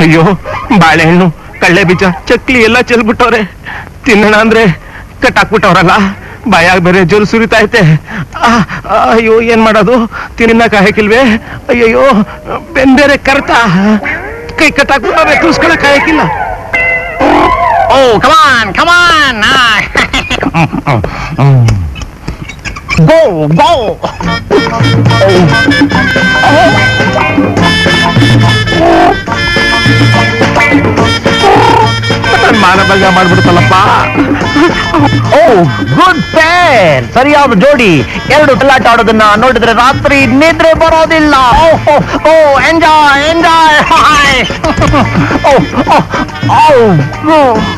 ಅಯ್ಯೋ ಬಾಳೆಹಣ್ಣು ಕಳ್ಳೆ ಬೀಜ ಚಕ್ಲಿ ಎಲ್ಲ ಚೆಲ್ಬಿಟ್ಟವ್ರೆ ತಿನ್ನೋಣ ಅಂದ್ರೆ ಕಟ್ಟಾಕ್ಬಿಟ್ಟವ್ರಲ್ಲ ಬಾಯಾಗ ಬೇರೆ ಜೋರು ಸುರಿತಾ ಐತೆ ಆ, ಆ, ಅಯ್ಯೋ ಏನ್ ಮಾಡೋದು ತಿನ್ನಕ್ ಹಾಕಿಲ್ವೇ ಅಯ್ಯಯ್ಯೋ ಬೆನ್ ಬೇರೆ ಕರ್ತ ಕೈ ಕಟ್ಟಾಕ್ಬಿಟ್ಟವ್ರೆ ತೂಸ್ಕೊಳಕ್ ಹಾಕಿಲ್ಲ ಓ ಕಮಾನ್ ಕಮಾನ್ ಗೋ ಗೋ ಮಾನಭಂಗ ಮಾಡ್ಬಿಡ್ತಲ್ಲಪ್ಪ ಓ ಗುಡ್ ಪೇರ್ ಸರಿಯಾದ ಜೋಡಿ ಎರಡು ಕಲ್ಲಾಟ ಆಡೋದನ್ನ ನೋಡಿದ್ರೆ ರಾತ್ರಿ ನಿದ್ರೆ ಬರೋದಿಲ್ಲ oh oh enjoy enjoy oh oh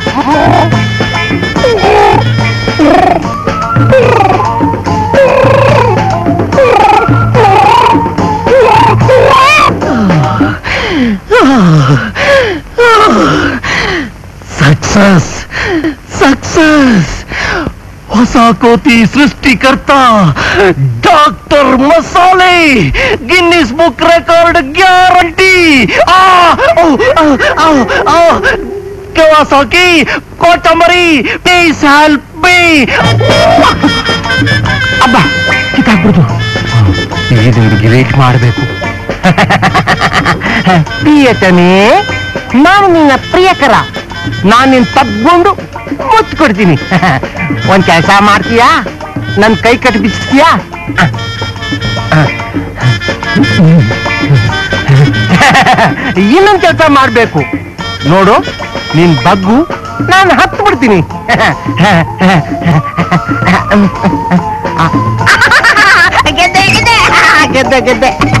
success success ಹೊಸ ಕೋತಿ ಸೃಷ್ಟಿಕರ್ತ ಡಾಕ್ಟರ್ ಮಸಾಲೆ ಗಿನ್ನಿಸ್ ಬುಕ್ ರೆಕಾರ್ಡ್ ಗ್ಯಾರಂಟಿ ಆ ಓ, ಆ, ಆ, ಆ. ಕವಾಸಾಕಿ ಕೊತ್ತಂಬರಿ ಪ್ಲೀಸ್ ಹೆಲ್ಪ್ ಮೀ ಅಬ್ಬಾ ಕಿತ್ತಾಕ್ಬಿಡ್ತು ಇದು ಗಿರೇಟ್ ಮಾಡಬೇಕು ಪ್ರಿಯತಮೇ ನಾನು ನಿನ್ನ ಪ್ರಿಯಕರ ನಾನು ನಿನ್ ತಗ್ಗೊಂಡು ಮುಚ್ಕೊಡ್ತೀನಿ ಒಂದ್ ಕೆಲಸ ಮಾಡ್ತೀಯಾ ನನ್ ಕೈ ಕಟ್ಟಿ ಬಿಚ್ತೀಯಾ ಇನ್ನೊಂದ್ ಕೆಲಸ ಮಾಡ್ಬೇಕು ನೋಡು ನಿನ್ ಬಗ್ಗು ನಾನು ಹತ್ತು ಬಿಡ್ತೀನಿ ಗೆದ್ದೆ ಗೆದ್ದೆ ಗೆದ್ದೆ ಗೆದ್ದೆ